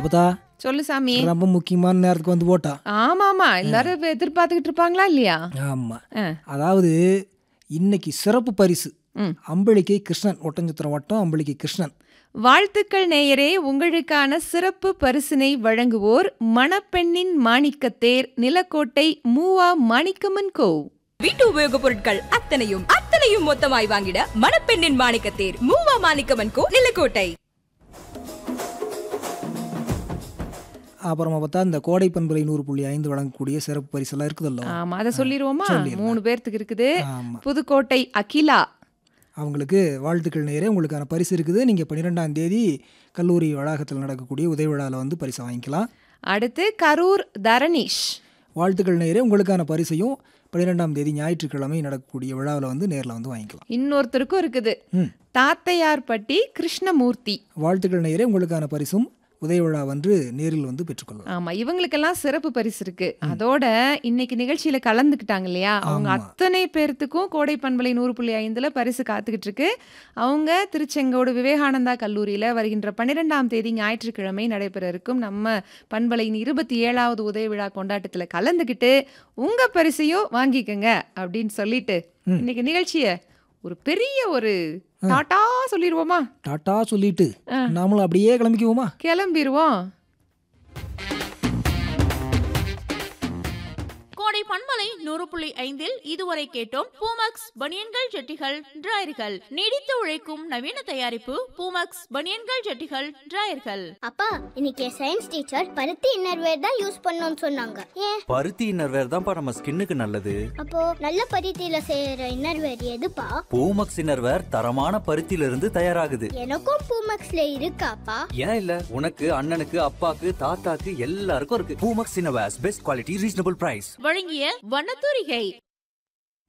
அப்பதா சொல்லு சாமி ரொம்ப முக்கியமான நேரத்துக்கு வந்து போட்டா ஆமா ஆமா எல்லாரும் இப்ப எதிர்பார்த்துக்கிட்டு இருப்பாங்களா இல்லையா ஆமா ஆ. அதாவது இன்னைக்கு சிறப்பு பரிசு ம். அம்பளிக்கை கிருஷ்ணன் ஒட்டஞ்சத்திரம் வட்டம் அம்பளிக்கை கிருஷ்ணன் வாழ்த்துக்கள் நேயரே உங்களுக்கான சிறப்பு பரிசினை வழங்குவோர் மணப்பெண்ணின் மாணிக்கத்தேர் நிலக்கோட்டை மூவா மாணிக்கமன் கோ வீட்டு உபயோகப் பொருட்கள் அத்தனையும் அத்தனையும் மொத்தமாய் வாங்கிட மணப்பெண்ணின் மாணிக்கத்தேர் மூவா மாணிக்கமன் கோ நிலக்கோட்டை அப்புறமா பார்த்தா இந்த கோடை பண்பலை நூறு புள்ளி ஐந்து வழங்கக்கூடிய சிறப்பு பரிசெல்லாம் இருக்குதல்ல ஆமா அதை சொல்லிடுவோமா சொல்லிடலாம். மூணு பேர்த்துக்கு இருக்குது ஆமா புதுக்கோட்டை அகிலா அவங்களுக்கு வாழ்த்துக்கள் நேரே உங்களுக்கான பரிசு இருக்குது நீங்கள் பன்னிரெண்டாம் தேதி கல்லூரி வளாகத்தில் நடக்கக்கூடிய உதவி விழாவில் வந்து பரிசை வாங்கிக்கலாம் அடுத்து கரூர் தரணீஷ் வாழ்த்துக்கள் நேரே உங்களுக்கான பரிசையும் பன்னிரெண்டாம் தேதி ஞாயிற்றுக்கிழமை நடக்கக்கூடிய விழாவில் வந்து நேரில் வந்து வாங்கிக்கலாம் இன்னொருத்தருக்கும் இருக்குது ம். தாத்தையார்பட்டி கிருஷ்ணமூர்த்தி வாழ்த்துக்கள் நேரே உங்களுக்கான பரிசும் உதவி விழா வந்து நேரில் வந்து பெற்றுக்கொள்ளலாம் ஆமா இவங்களுக்கெல்லாம் சிறப்பு பரிசு இருக்கு அதோட இன்னைக்கு நிகழ்ச்சியில கலந்துக்கிட்டாங்க இல்லையா அவங்க ஆமா. அத்தனை பேர்த்துக்கும் கோடை பண்பலை நூறு புள்ளி ஐந்துல பரிசு காத்துக்கிட்டு இருக்கு அவங்க திருச்செங்கோடு விவேகானந்தா கல்லூரியில வருகின்ற பன்னிரெண்டாம் தேதி ஞாயிற்றுக்கிழமை நடைபெற இருக்கும் நம்ம பண்பலையின் இருபத்தி ஏழாவது உதவி விழா கொண்டாட்டத்துல கலந்துக்கிட்டு உங்க பரிசையும் வாங்கிக்கங்க அப்படின்னு சொல்லிட்டு இன்னைக்கு நிகழ்ச்சிய ஒரு பெரிய ஒரு டாட்டா சொல்லிடுவோமா டாட்டா சொல்லிட்டு நாமளும் அப்படியே கிளம்பிக்குவோமா கிளம்பிடுவோம் கோடை பண்பலை நூறு புள்ளி ஐந்தில் இதுவரை கேட்டோம் பூமக்ஸ் பனியன்கள் ஜட்டிகள் டிராயர்கள் நீடித்து உழைக்கும் நவீன தயாரிப்பு பூமக்ஸ் பனியன்கள் ஜட்டிகள் டிராயர்கள் அப்பா இன்னைக்கு சயின்ஸ் டீச்சர் பருத்தி இன்னர்வேர் தான் யூஸ் பண்ணணும்னு சொன்னாங்க ஏன் பருத்தி இன்னர்வேர் தான்ப்பா நம்ம ஸ்கின்னுக்கு நல்லது அப்போ நல்ல பருத்தியில செய்யற இன்னர்வேர் எதுப்பா பூமக்ஸ் இன்னர்வேர் தரமான பருத்தியில இருந்து தயாராகுது எனக்கும் பூமக்ஸ்ல இருக்காப்பா ஏன் இல்ல உனக்கு அண்ணனுக்கு அப்பாக்கு தாத்தாக்கு எல்லாருக்கும் இருக்கு Poomex innerwears best quality reasonable price வழங்கிய வண்ணத்தூரிகை